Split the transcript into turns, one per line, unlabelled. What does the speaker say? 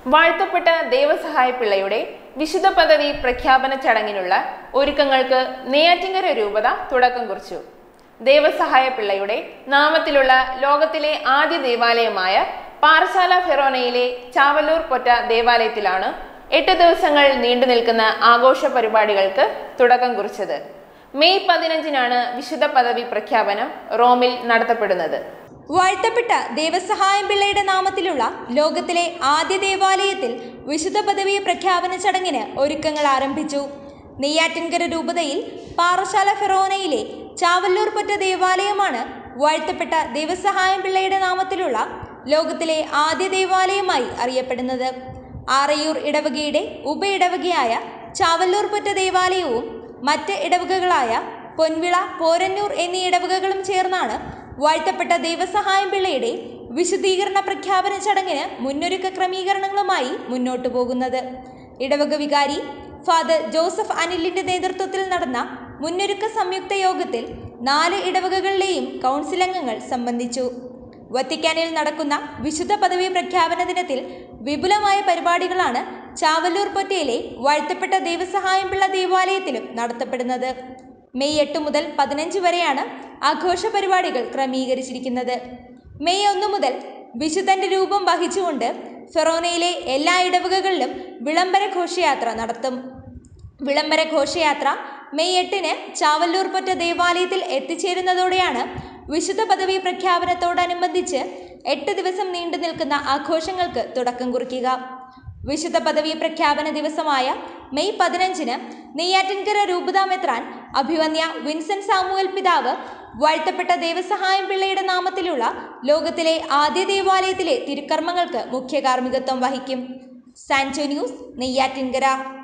വാഴ്ത്തപ്പെട്ട ദേവസഹായ പിള്ളയുടെ വിശുദ്ധ പദവി പ്രഖ്യാപന ചടങ്ങിനുള്ള ഒരുക്കങ്ങൾക്ക് നെയ്യാറ്റിങ്കര രൂപത തുടക്കം കുറിച്ചു ദേവസഹായ പിള്ളയുടെ നാമത്തിലുള്ള ലോകത്തിലെ ആദ്യ ദേവാലയമായ പാറശാല ഫെറോനയിലെ ചാവല്ലൂർ പൊറ്റ ദേവാലയത്തിലാണ് എട്ട് ദിവസങ്ങൾ നീണ്ടു നിൽക്കുന്ന ആഘോഷ പരിപാടികൾക്ക് തുടക്കം കുറിച്ചത് മെയ് പതിനഞ്ചിനാണ് വിശുദ്ധ പദവി പ്രഖ്യാപനം റോമിൽ നടത്തപ്പെടുന്നത്
വാഴ്ത്തപ്പെട്ട ദേവസഹായം പിള്ളയുടെ നാമത്തിലുള്ള ലോകത്തിലെ ആദ്യ ദേവാലയത്തിൽ വിശുദ്ധ പദവി പ്രഖ്യാപന ചടങ്ങിന് ഒരുക്കങ്ങൾ ആരംഭിച്ചു നെയ്യാറ്റിൻകര രൂപതയിൽ പാറശാല ഫെറോനയിലെ ചാവല്ലൂർ പറ്റ ദേവാലയമാണ് വാഴ്ത്തപ്പെട്ട ദേവസഹായം പിള്ളയുടെ നാമത്തിലുള്ള ലോകത്തിലെ ആദ്യ ദേവാലയമായി അറിയപ്പെടുന്നത് ആറയൂർ ഇടവകയുടെ ഉപ ഇടവകയായ ചാവല്ലൂർ പറ്റ ദേവാലയവും മറ്റ് ഇടവകകളായ പൊൻവിള പോരന്നൂർ എന്നീ ഇടവകകളും ചേർന്നാണ് വാഴ്ത്തപ്പെട്ട ദൈവസഹായം പിള്ളയുടെ വിശുദ്ധീകരണ പ്രഖ്യാപന ചടങ്ങിന് മുന്നൊരുക്ക ക്രമീകരണങ്ങളുമായി മുന്നോട്ടു പോകുന്നത് ഇടവക വികാരി ഫാദർ ജോസഫ് അനിലിന്റെ നേതൃത്വത്തിൽ നടന്ന മുന്നൊരുക്ക സംയുക്ത യോഗത്തിൽ നാല് ഇടവകകളിലെയും കൗൺസിൽ അംഗങ്ങൾ സംബന്ധിച്ചു വത്തിക്കാനിൽ നടക്കുന്ന വിശുദ്ധ പദവി പ്രഖ്യാപന ദിനത്തിൽ വിപുലമായ പരിപാടികളാണ് ചാവല്ലൂർ പൊറ്റയിലെ വാഴ്ത്തപ്പെട്ട ദൈവസഹായം പിള്ള ദേവാലയത്തിലും നടത്തപ്പെടുന്നത് മെയ് എട്ട് മുതൽ പതിനഞ്ച് വരെയാണ് ആഘോഷ പരിപാടികൾ ക്രമീകരിച്ചിരിക്കുന്നത് മെയ് ഒന്ന് മുതൽ വിശുദ്ധന്റെ രൂപം വഹിച്ചുകൊണ്ട് ഫെറോനയിലെ എല്ലാ ഇടവകകളിലും വിളംബര ഘോഷയാത്ര നടത്തും വിളംബര ഘോഷയാത്ര മെയ് എട്ടിന് ചാവല്ലൂർ പൊറ്റ ദേവാലയത്തിൽ എത്തിച്ചേരുന്നതോടെയാണ് വിശുദ്ധ പദവി പ്രഖ്യാപനത്തോടനുബന്ധിച്ച് എട്ട് ദിവസം നീണ്ടു നിൽക്കുന്ന ആഘോഷങ്ങൾക്ക് തുടക്കം കുറിക്കുക വിശുദ്ധ പദവി പ്രഖ്യാപന ദിവസമായ മെയ് പതിനഞ്ചിന് നെയ്യാറ്റിൻകര രൂപതാമെത്രാൻ അഭിവന്യ വിൻസെന്റ് സാമുവൽ പിതാവ് വാഴ്ത്തപ്പെട്ട ദേവസഹായം പിള്ളയുടെ നാമത്തിലുള്ള ലോകത്തിലെ ആദ്യ ദേവാലയത്തിലെ തിരുക്കർമ്മങ്ങൾക്ക് മുഖ്യ കാർമ്മികത്വം വഹിക്കും സാൻജോ ന്യൂസ് നെയ്യാറ്റിൻകര